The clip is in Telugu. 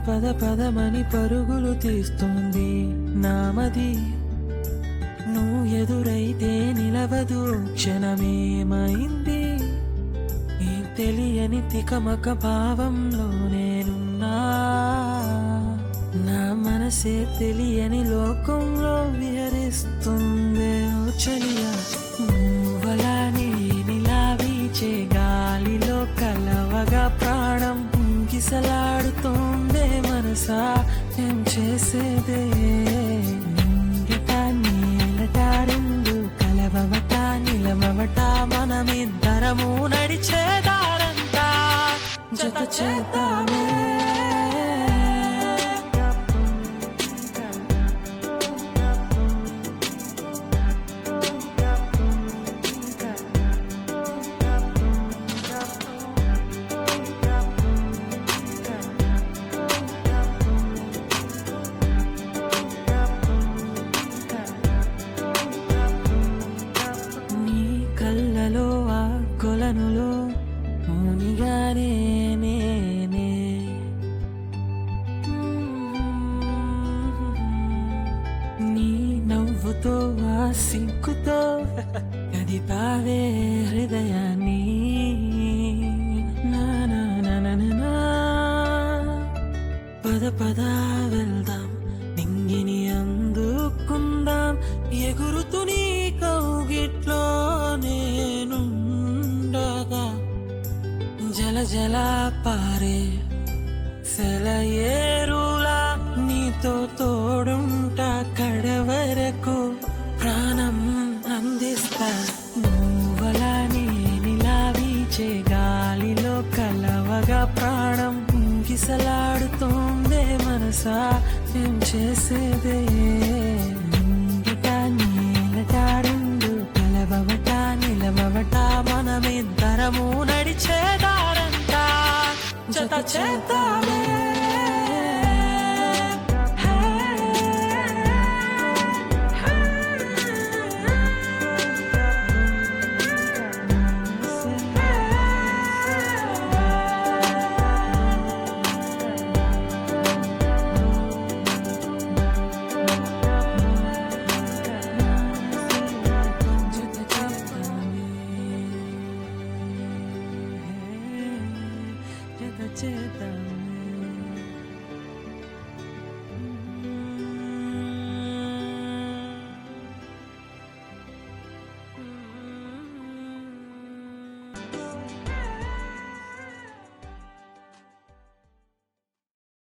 పద పదమని పరుగులు తీస్తుంది నామది నువ్వు ఎదురైతే నిలవదు క్షణమేమైంది ఈ తెలియని తికమక భావంలో నేనున్నా నా మనసే తెలియని లోకంలో విహరిస్తుంది ఓ చలియా నువ్వలా నేనిలా వీచే గాలిలో కలవగా ప్రాణం గిసలాడుతోందే మనసా ఏం చేసేదే నింగిట నీలట రెండు కలవవట నిలవవట మనమిద్దరము నడిచేదారంతా జత చేద్దామే నీ కళ్ళలో ఆ కొలనులో మునిగానే నేనే నీ నవ్వుతో ఆ సిగ్గుతో కదిపావే హృదయాన్ని నా నా నా నా నా నా. పద పద వెళ్దాం నింగిని అందుకుందాం ఎగురుతూ నీ కౌగిట్లో నేనుండగా జల జల పారే సెలయేరులా నీతో తోడుంటా కడవరకు ప్రాణం అందిస్తా నువ్వలా నేనిలా వీచే గాలిలో కలవగా ప్రాణం గిసలాడుతోందే మనసా ఏం చేసేదే నింగిట నీలట రెండు కలవవట నిలవవట మనమిద్దరము నడిచేదారంతా జత చేద్దామే